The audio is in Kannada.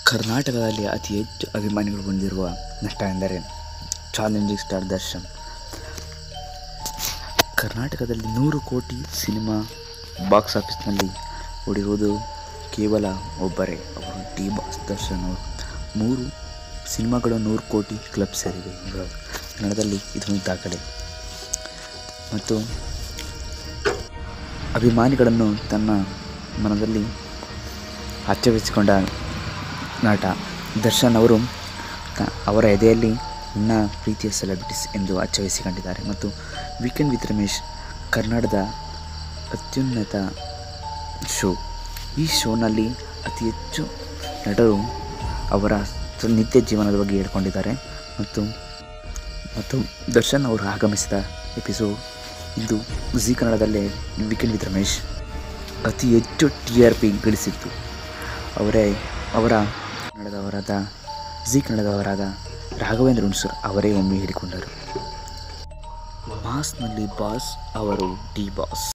ಕರ್ನಾಟಕದಲ್ಲಿ ಅತಿ ಹೆಚ್ಚು ಅಭಿಮಾನಿಗಳು ಹೊಂದಿರುವ ನಟ ಎಂದರೆ ಚಾಲೆಂಜಿಂಗ್ ಸ್ಟಾರ್ ದರ್ಶನ್ ಕರ್ನಾಟಕದಲ್ಲಿ ನೂರು ಕೋಟಿ ಸಿನಿಮಾ ಬಾಕ್ಸ್ ಆಫೀಸ್ನಲ್ಲಿ ಹೊಡೆಯುವುದು ಕೇವಲ ಒಬ್ಬರೇ ಅವರು ಡಿ ಬಾಸ್ ದರ್ಶನ್ ಅವರು ಮೂರು ಸಿನಿಮಾಗಳು ನೂರು ಕೋಟಿ ಕ್ಲಬ್ ಸೇರಿವೆ ಇವರು ಕನ್ನಡದಲ್ಲಿ ಇದೊಂದು ದಾಖಲೆ ಮತ್ತು ಅಭಿಮಾನಿಗಳನ್ನು ತನ್ನ ಮನದಲ್ಲಿ ಅಚ್ಚರಿಸಿಕೊಂಡ ನಟ ದರ್ಶನ್ ಅವರು ತ- ಅವರ ಎದೆಯಲ್ಲಿ ನನ್ನ ಪ್ರೀತಿಯ ಸೆಲೆಬ್ರಿಟೀಸ್ ಎಂದು ಅಚ್ಚರಿಸಿಕೊಂಡಿದ್ದಾರೆ ಮತ್ತು ವೀಕೆಂಡ್ ವಿತ್ ರಮೇಶ್ ಕನ್ನಡದ ಅತ್ಯುನ್ನತ ಶೋ ಈ ಶೋನಲ್ಲಿ ಅತಿ ಹೆಚ್ಚು ನಟರು ಅವರ ಸ- ನಿತ್ಯ ಜೀವನದ ಬಗ್ಗೆ ಹೇಳ್ಕೊಂಡಿದ್ದಾರೆ ಮತ್ತು ಮತ್ತು ದರ್ಶನ್ ಅವರು ಆಗಮಿಸಿದ ಎಪಿಸೋಡ್ ಇಂದು ಜಿ ಕನ್ನಡದಲ್ಲೇ ವೀಕೆಂಡ್ ವಿತ್ ರಮೇಶ್ ಅತಿ ಹೆಚ್ಚು ಟಿ ಆರ್ ಪಿ ಗಳಿಸಿತ್ತು ಅವರೇ ಅವರ ಕನ್ನಡದವರಾದ ಜಿ ಕನ್ನಡದವರಾದ ರಾಘವೇಂದ್ರ ಹುಣಸೂರ್ ಅವರೇ ಒಮ್ಮೆ ಹೇಳಿಕೊಂಡರು ಮಾಸ್ನಲ್ಲಿ ಬಾಸ್ ಅವರು ಡಿ ಬಾಸ್